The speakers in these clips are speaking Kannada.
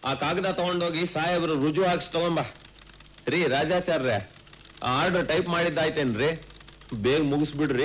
ಆ ಕಾಗದ ತಗೊಂಡೋಗಿ ಸಾಹೇಬ್ರು ರುಜು ಹಾಕ್ಸ್ ತಗೊಂಬ ರೀ ರಾಜಾಚಾರ್ಯ ಆ ಆರ್ಡರ್ ಟೈಪ್ ಮಾಡಿದ್ದಾಯ್ತೇನ್ರಿ ಬೇಗ ಮುಗಿಸ್ಬಿಡ್ರಿ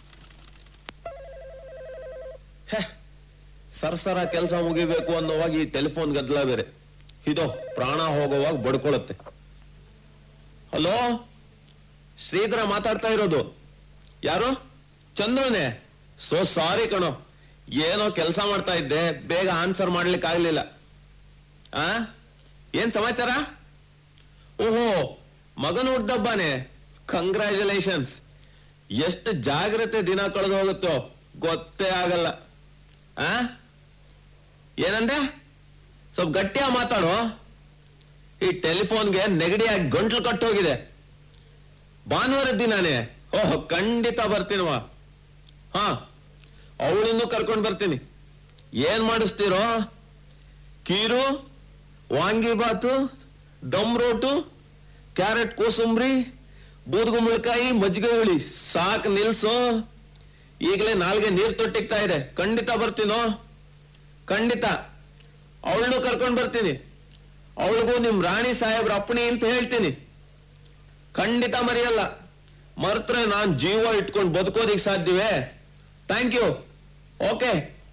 ಹೆ, ಸರ್ಸರ ಕೆಲಸ ಮುಗಿಬೇಕು ಅನ್ನೋವಾಗ ಈ ಟೆಲಿಫೋನ್ ಗದ್ದಲ ಬೇರೆ ಇದು ಪ್ರಾಣ ಹೋಗೋವಾಗ ಬಡ್ಕೊಳತ್ತೆ ಹಲೋ ಶ್ರೀಧರ ಮಾತಾಡ್ತಾ ಇರೋದು ಯಾರು ಚಂದ್ರನೇ ಸೋ ಸಾರಿ ಕಣೋ ಏನೋ ಕೆಲಸ ಮಾಡ್ತಾ ಇದ್ದೆ ಬೇಗ ಆನ್ಸರ್ ಮಾಡ್ಲಿಕ್ಕೆ ಆಗ್ಲಿಲ್ಲ ಆ ಏನ್ ಸಮಾಚಾರ ಓಹೋ ಮಗನ ಹುಡ್ದಬ್ಬಾನೆ ಕಂಗ್ರ್ಯಾಚುಲೇಷನ್ಸ್ ಎಷ್ಟು ಜಾಗ್ರತೆ ದಿನ ಕಳೆದು ಹೋಗುತ್ತೋ ಗೊತ್ತೇ ಆಗಲ್ಲ ಆ ಏನಂದೆ ಸ್ವಲ್ಪ ಗಟ್ಟಿಯಾಗಿ ಮಾತಾಡು ಈ ಟೆಲಿಫೋನ್ಗೆ ನೆಗಡಿಯಾಗಿ ಗಂಟ್ಲು ಕಟ್ಟೋಗಿದೆ ಭಾನುವಾರ ದಿನಾನೇ ಓಹ್ ಖಂಡಿತ ಬರ್ತೀನವ ಹಾ ಅವಳನ್ನು ಕರ್ಕೊಂಡು ಬರ್ತೀನಿ ಏನ್ ಮಾಡಿಸ್ತೀರೋ ಕೀರು ವಾಂಗಿಬಾತು ದಮ್ ರೋಟು ಕ್ಯಾರೆಟ್ ಕೋಸಂಬರಿ ಬೂದ್ಗುಂಬಳಕಾಯಿ ಮಜ್ಜಿಗೆ ಹುಳಿ ಸಾಕ್ ನಿಲ್ಸು ಈಗಲೇ ನಾಲ್ಗೆ ನೀರ್ ತೊಟ್ಟಿಗ್ತಾ ಇದೆ ಖಂಡಿತ ಬರ್ತೀನೋ ಖಂಡಿತ ಅವಳನ್ನು ಕರ್ಕೊಂಡು ಬರ್ತೀನಿ ಅವಳಿಗೂ ನಿಮ್ ರಾಣಿ ಸಾಹೇಬ್ರ ಅಪ್ಪಣಿ ಅಂತ ಹೇಳ್ತೀನಿ ಖಂಡಿತ ಮರೆಯಲ್ಲ ಮರ್ತ್ರೆ ನಾನ್ ಜೀವ ಇಟ್ಕೊಂಡು ಬದುಕೋದಿಕ್ ಸಾಧ್ಯವೇ ಥ್ಯಾಂಕ್ ಯು ಓಕೆ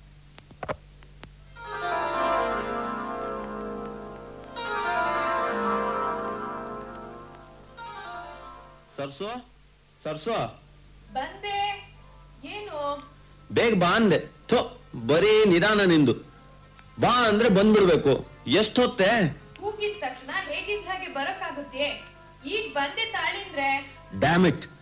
ಸರ್ಸೋ ಸರ್ಸೋ ಬಂದೆ ಏನು ಬೇಗ ಬಾ ಅಂದೆ ಥೋ ಬರೀ ನಿಧಾನ ನಿಂದು ಬಾ ಅಂದ್ರೆ ಬಂದ್ಬಿಡ್ಬೇಕು ಎಷ್ಟೊತ್ತೆ ಕೂಗಿದ ತಕ್ಷಣ ಹೇಗಿದ್ದ ಹಾಗೆ ಬರಕ್ಕಾಗುತ್ತೆ ಈಗ ಬಂದೆ ತಾಳಿಂದ್ರೆ ಡ್ಯಾಮ್ ಇಟ್